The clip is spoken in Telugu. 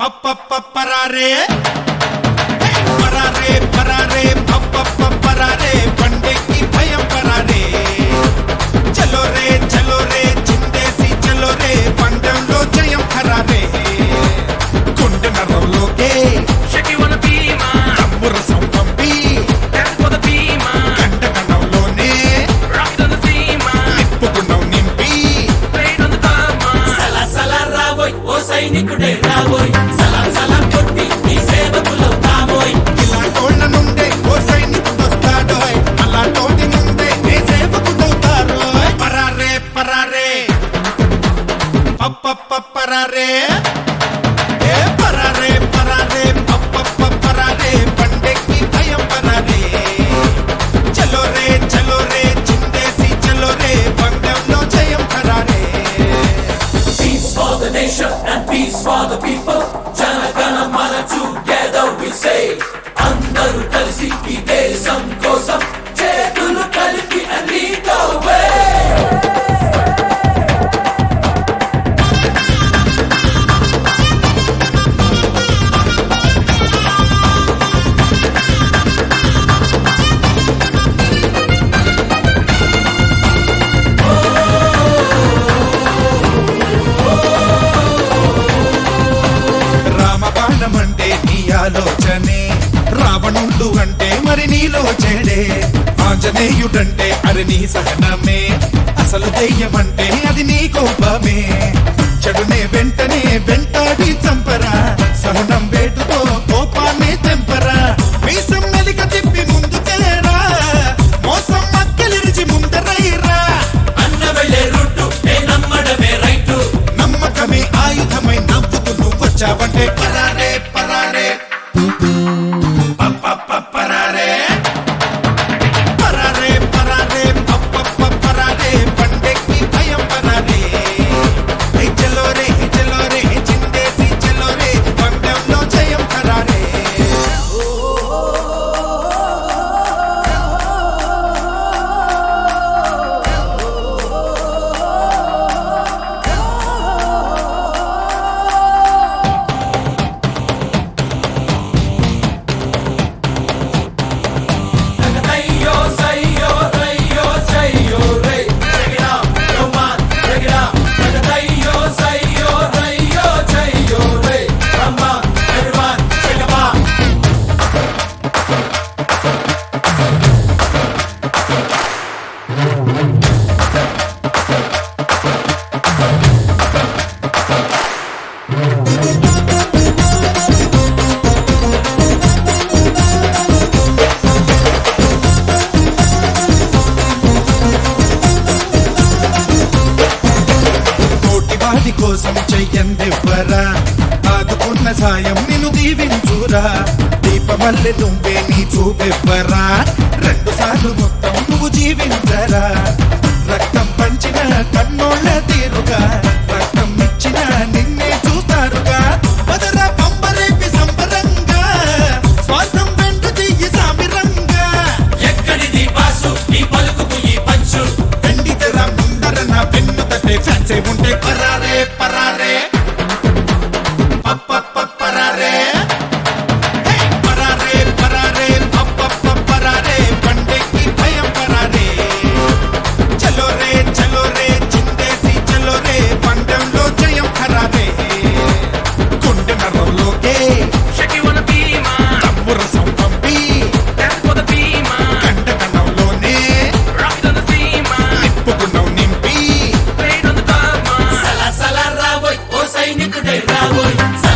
పప్ప పరారే హే! పరారే పరారే పప్ప పరారే పండెక్కి భయం పరారే చలో రే చలో రే చిందేసి చలో రే పందెంలో జయం ఖరారే గుండె నరంలోకే Shake you wanna be mine, తమ్ము రసం పంపి dance for the beam, mine. గంట కణంలోనే Rock it on the theme, mine. నిప్పుకున్నావు నింపి Play it on the thumb, mine. సలా సలా రాబోయ్ ఓ సైనికుడే రాబోయ్ సలాం సలాం కొట్టి నీ సేవకులవుతామోయ్ ఇలా తోళ్ళ నుండే ఓ సైనికుడు వస్తాడోయ్ అలా తోటి నుండే ఏ సేవకుడవుతారో పరారే పరారే పప్ప పరారే ఏ పరారే పరారే పప్ప పరారే పండెక్కి భయం పరారే చలో రే చలో రే చిందేసి చలో రే పందెంలో జయం ఖరారే Peace for the nation and peace for the people జనగణ మన together we say అందరూ కలిసి ఈ దేశం కోసం చేతులు కలిపి and lead the way రామబాణం అంటే నీ ఆలోచనే రావణుడు అంటే మరి నీలో చెడే ఆంజనేయుడంటే అది నీ సహనమే అసలు దెయ్యమంటే అది నీ కోపమే చెడునే వెంటనే వెంటాడి చంపరా సహనం వేటుతో కోపాన్ని తెంపరా మీసం మెలిక తిప్పి ముందుకేరా మోసం మక్కలిరిచి ముందరైరా అన్న వెళ్ళే రూటు ఏ నమ్మడమే రైటు నమ్మకమే ఆయుధమై నవ్వుతూ నువ్వు వచ్చావంటే పరారే పరారే పప్ప పరారే పరారే పరారే పప్ప పరారే పండెక్కి భయం పరారే హే చలో రే హే చలో రే హే చిందేసి చలో రే పందెంలో జయం ఖరారే అయ్యో సయ్యో రయ్యో జయ్యో రే Break it up, come on, break it up. అయ్యో సయ్యో రయ్యో జయ్యో రే Come on, everyone, shake it up. కోటి వాడి కోసం చెయ్యందివ్వరా ఆదుకున్న సాయం నిన్ను దీవించురా దీపమల్లె నువ్వే నీ చూపెవ్వరా రెండు సార్లు మొత్తం నువ్వు జీవించరా రక్తం పంచిన కన్నోళ్ళ తీరుగా రక్తం ఇచ్చిన నిన్నే చూస్తారుగా వదరా పంబరేపి సంబరంగా స్వార్థం వెంట తీయి సామిరంగా ఎక్కడిది బాసు నీ పలుకుకు ఈ పంచు వెండి తెర ముందర నా పెన్ను తట్టే ఫ్యాన్సే ఉంటే పరారే పరారే పప్ప పరారే హే! పరారే పరారే పప్ప పరారే పండెక్కి భయం పరారే చలో రే చలో రే చిందేసి చలో రే పందెంలో జయం ఖరారే గుండె నరంలోకే Shake you wanna be mine, తమ్ము రసం పంపి dance for the beam, mine. గంట కణంలోనే Rock it on the theme, mine. నిప్పుకున్నావు నింపి Play it on the thumb, mine. సలా సలా రాబోయ్ oh సైనికుడే రాబోయ్